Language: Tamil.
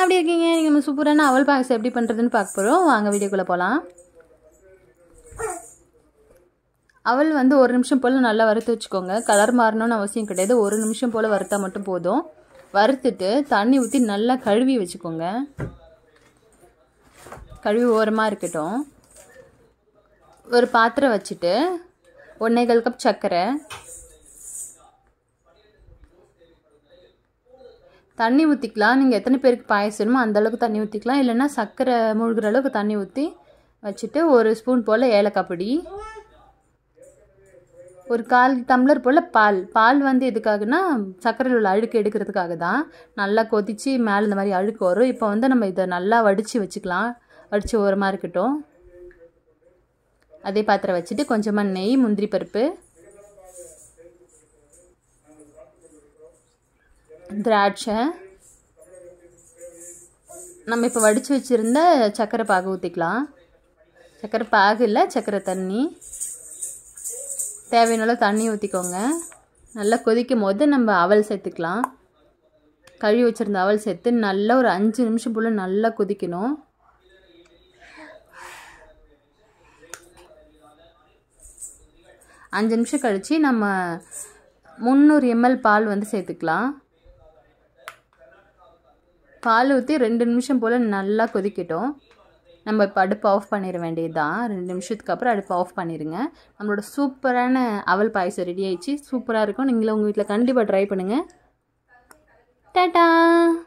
எப்படி இருக்கீங்க நீங்கள் நம்ம சூப்பரான அவல் பாயசம் எப்படி பண்ணுறதுன்னு பார்க்க போகிறோம் வாங்க வீடியோக்குள்ளே போகலாம் அவல் வந்து ஒரு நிமிஷம் போல் நல்லா வறுத்து வச்சுக்கோங்க கலர் மாறணும்னு அவசியம் கிடையாது ஒரு நிமிஷம் போல் வறுத்தா மட்டும் போதும் வறுத்துட்டு தண்ணி ஊற்றி நல்லா கழுவி வச்சுக்கோங்க கழுவி ஓரமாக இருக்கட்டும் ஒரு பாத்திரம் வச்சுட்டு ஒன்றேகால் கப் சர்க்கரை தண்ணி ஊற்றிக்கலாம் நீங்கள் எத்தனை பேருக்கு பாயசமோ அந்தளவுக்கு தண்ணி ஊற்றிக்கலாம் இல்லைன்னா சர்க்கரை மூழ்கிற அளவுக்கு தண்ணி ஊற்றி வச்சுட்டு ஒரு ஸ்பூன் போல் ஏலக்காய் பொடி ஒரு கால் டம்ளர் போல் பால் பால் வந்து எதுக்காகனா சர்க்கரையில் உள்ள அழுக்கு எடுக்கிறதுக்காக தான் நல்லா கொதித்து மேலே இந்த மாதிரி அழுக்கு வரும் இப்போ வந்து நம்ம இதை நல்லா வடித்து வச்சுக்கலாம் வடித்து ஓரமாக இருக்கட்டும் அதே பாத்திரம் வச்சுட்டு கொஞ்சமாக நெய் முந்திரி பருப்பு திராட்சை நம்ம இப்போ வடித்து வச்சுருந்த சர்க்கரை பாகு ஊற்றிக்கலாம் சர்க்கரை பாகு இல்லை சர்க்கரை தண்ணி தேவையான தண்ணி ஊற்றிக்கோங்க நல்லா கொதிக்கும் போது நம்ம அவல் சேர்த்துக்கலாம் கழுவி வச்சுருந்த அவல் சேர்த்து நல்லா ஒரு அஞ்சு நிமிஷம் போல் நல்லா கொதிக்கணும் அஞ்சு நிமிஷம் கழித்து நம்ம முந்நூறு எம்எல் பால் வந்து சேர்த்துக்கலாம் பால் ஊற்றி ரெண்டு நிமிஷம் போல் நல்லா கொதிக்கட்டும் நம்ம இப்போ அடுப்பு ஆஃப் பண்ணிட வேண்டியது தான் ரெண்டு நிமிஷத்துக்கு அப்புறம் அடுப்பு ஆஃப் பண்ணிடுங்க நம்மளோட சூப்பரான அவல் பாயசம் ரெடி ஆயிடுச்சு சூப்பராக இருக்கும் நீங்களும் உங்கள் வீட்டில் கண்டிப்பாக ட்ரை பண்ணுங்கள் டாட்டா